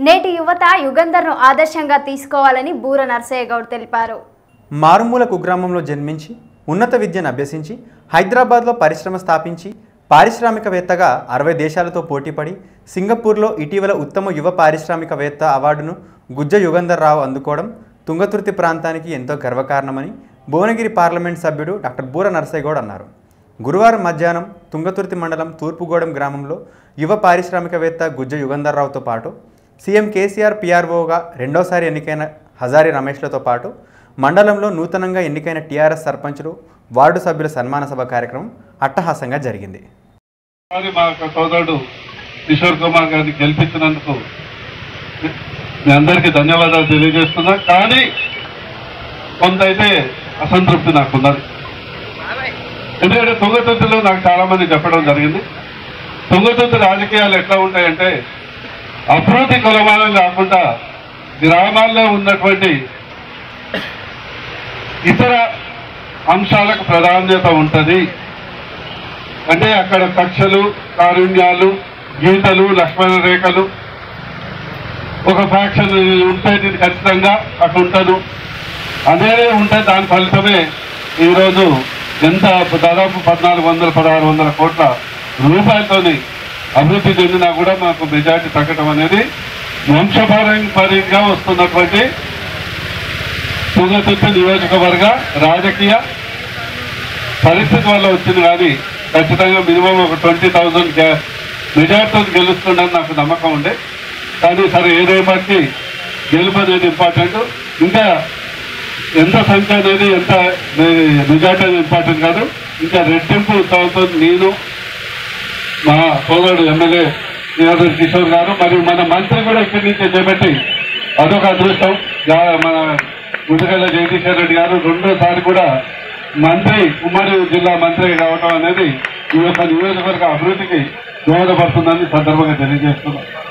నేటి యువత యుగంధర్ను ఆదర్శంగా తీసుకోవాలని బూర నర్సయ్య గౌడ్ తెలిపారు మారుమూల కుగ్రామంలో జన్మించి ఉన్నత విద్యను అభ్యసించి హైదరాబాద్లో పరిశ్రమ స్థాపించి పారిశ్రామికవేత్తగా అరవై దేశాలతో పోటీపడి సింగపూర్లో ఇటీవల ఉత్తమ యువ పారిశ్రామికవేత్త అవార్డును గుజ్జ యుగంధర్ రావు అందుకోవడం తుంగతుర్తి ప్రాంతానికి ఎంతో గర్వకారణమని భువనగిరి పార్లమెంట్ సభ్యుడు డాక్టర్ బూర నర్సయ్యగౌడ్ అన్నారు గురువారం మధ్యాహ్నం తుంగతుర్తి మండలం తూర్పుగూడెం గ్రామంలో యువ పారిశ్రామికవేత్త గుజ్జ యుగంధర్ రావుతో పాటు సీఎం కేసీఆర్ పీఆర్ఓగా రెండోసారి ఎన్నికైన హజారి రమేష్లతో పాటు మండలంలో నూతనంగా ఎన్నికైన టీఆర్ఎస్ సర్పంచులు వార్డు సభ్యుల సన్మాన సభ కార్యక్రమం అట్టహాసంగా జరిగింది మరి మా యొక్క సోదరుడు కిషోర్ కుమార్ గారిని గెలిపించినందుకు మీ అందరికీ ధన్యవాదాలు తెలియజేస్తున్నా కానీ కొంత అయితే అసంతృప్తి నాకు ఉన్నది ఎందుకంటే తుంగతుర్తిలో నాకు చాలా మంది చెప్పడం జరిగింది తుంగతుర్తి రాజకీయాలు ఎట్లా ఉంటాయంటే అభివృద్ధి కొలమానం కాకుండా గ్రామాల్లో ఉన్నటువంటి ఇతర అంశాలకు ప్రాధాన్యత ఉంటుంది అంటే అక్కడ కక్షలు కారుణ్యాలు గీతలు లక్ష్మణ రేఖలు ఒక ఫ్యాక్షన్ ఉంటే నేను ఖచ్చితంగా అటు ఉంటాను అనేది ఉంటే దాని ఫలితమే ఈరోజు ఎంత దాదాపు పద్నాలుగు వందల పదహారు వందల కోట్ల రూపాయలతోని అభివృద్ధి చెందినా కూడా మాకు మెజార్టీ తగ్గటం అనేది వంశపారంపర్యంగా వస్తున్నటువంటి తుంగతుర్తి నియోజకవర్గ రాజకీయ పరిస్థితి వల్ల వచ్చింది కానీ ఖచ్చితంగా మినిమం ఒక ట్వంటీ థౌజండ్ మెజార్టీతో గెలుస్తుండని నాకు నమ్మకం ఉండే కానీ సరే ఏదేపటికి గెలుపు అనేది ఇంపార్టెంట్ ఇంకా ఎంత సంఖ్య అనేది ఎంత మెజార్టీ అనేది ఇంపార్టెంట్ కాదు ఇంకా రెట్టింపు ఉత్సాహంతో నేను మా సోదరుడు ఎమ్మెల్యే శ్రీనాథన్ కిషోర్ గారు మరియు మన మంత్రి కూడా ఇక్కడి నుంచి చేపట్టి అదొక అదృష్టం జా- మన ముదుగల్ల జగదీశ్వర్ రెడ్డి గారు రెండోసారి కూడా మంత్రి ఉమ్మడి జిల్లా మంత్రి కావటం అనేది ఈ యొక్క నియోజకవర్గ అభివృద్ధికి దోహదపడుతుందని సందర్భంగా తెలియజేస్తున్నాం